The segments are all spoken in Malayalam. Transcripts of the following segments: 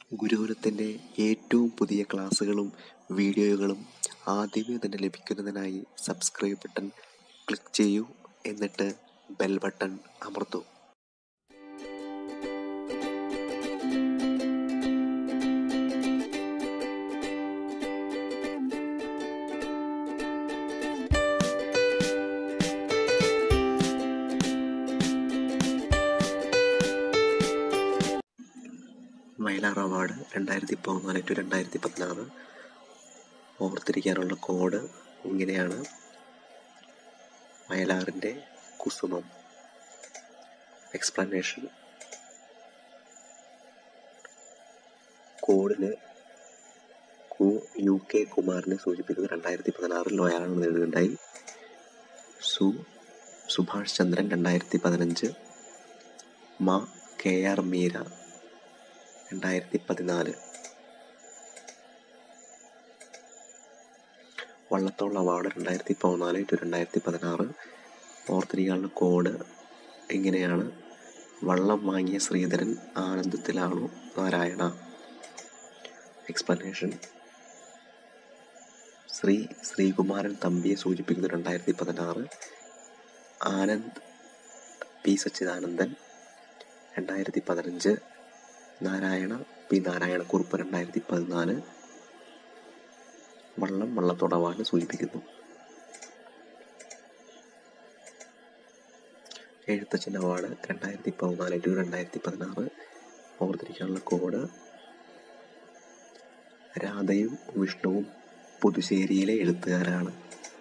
ഗുരുകുലത്തിൻ്റെ ഏറ്റവും പുതിയ ക്ലാസ്സുകളും വീഡിയോകളും ആദ്യമേ തന്നെ ലഭിക്കുന്നതിനായി സബ്സ്ക്രൈബ് ബട്ടൺ ക്ലിക്ക് ചെയ്യൂ എന്നിട്ട് ബെൽ ബട്ടൺ അമർത്തൂ വയലാർ അവാർഡ് രണ്ടായിരത്തി പതിനാല് ടു രണ്ടായിരത്തി പതിനാറ് ഓർത്തിരിക്കാനുള്ള കോഡ് ഇങ്ങനെയാണ് വയലാറിൻ്റെ കുസുമം എക്സ്പ്ലനേഷൻ കോഡിന് കു യു കെ കുമാറിനെ സൂചിപ്പിക്കുന്നത് രണ്ടായിരത്തി പതിനാറിൽ വയലാർ നേടുകയുണ്ടായി സു സുഭാഷ് ചന്ദ്രൻ രണ്ടായിരത്തി പതിനഞ്ച് മ കെ ആർ മീര രണ്ടായിരത്തി പതിനാല് വള്ളത്തോൾ അവാർഡ് രണ്ടായിരത്തി പതിനാല് ടു രണ്ടായിരത്തി പതിനാറ് ഓർത്തിരിക്കാനുള്ള കോഡ് ഇങ്ങനെയാണ് വള്ളം വാങ്ങിയ ശ്രീധരൻ ആനന്ദത്തിലാണു നാരായണ എക്സ്പ്ലനേഷൻ ശ്രീ ശ്രീകുമാരൻ തമ്പിയെ സൂചിപ്പിക്കുന്നു രണ്ടായിരത്തി പതിനാറ് ആനന്ദ് പി സച്ചിദാനന്ദൻ രണ്ടായിരത്തി പതിനഞ്ച് നാരായണ പി നാരായണക്കുറുപ്പ് രണ്ടായിരത്തി പതിനാല് വള്ളം വള്ളത്തോടവാണ് സൂചിപ്പിക്കുന്നു എഴുത്തച്ഛൻ അവാർഡ് രണ്ടായിരത്തി പതിനാല് ടു രണ്ടായിരത്തി പതിനാറ് ഓർത്തിരിക്കാനുള്ള കോഡ് രാധയും വിഷ്ണുവും പുതുശ്ശേരിയിലെ എഴുത്തുകാരാണ്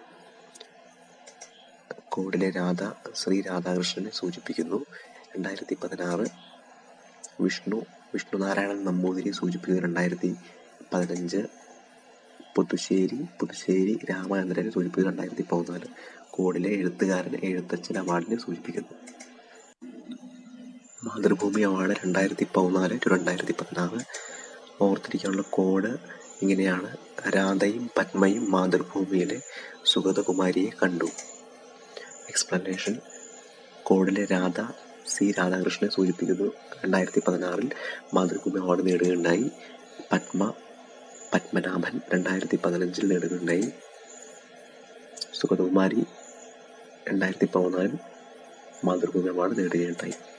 കോഡിലെ രാധ ശ്രീ രാധാകൃഷ്ണനെ സൂചിപ്പിക്കുന്നു രണ്ടായിരത്തി പതിനാറ് വിഷ്ണു വിഷ്ണുനാരായണൻ നമ്പൂതിരി സൂചിപ്പിക്കുന്നത് രണ്ടായിരത്തി പതിനഞ്ച് പുതുശ്ശേരി പുതുശ്ശേരി രാമചന്ദ്രനെ സൂചിപ്പിക്കുന്നത് രണ്ടായിരത്തി പതിനാല് കോഡിലെ എഴുത്തുകാരൻ എഴുത്തച്ഛൻ അവാർഡിനെ സൂചിപ്പിക്കുന്നു മാതൃഭൂമി അവാർഡ് രണ്ടായിരത്തി പതിനാല് ടു രണ്ടായിരത്തി പതിനാറ് ഓർത്തിരിക്കാനുള്ള കോഡ് ഇങ്ങനെയാണ് രാധയും പത്മയും മാതൃഭൂമിയിലെ സുഗതകുമാരിയെ കണ്ടു എക്സ്പ്ലനേഷൻ കോഡിലെ രാധ സി രാധാകൃഷ്ണനെ സൂചിപ്പിക്കുന്നു രണ്ടായിരത്തി പതിനാറിൽ മാതൃഭൂമി അവാർഡ് നേടുകയുണ്ടായി പത്മ പത്മനാഭൻ രണ്ടായിരത്തി പതിനഞ്ചിൽ നേടുകയുണ്ടായി സുഗതകുമാരി രണ്ടായിരത്തി പതിനാലിൽ മാതൃഭൂമി അവാർഡ് നേടുകയുണ്ടായി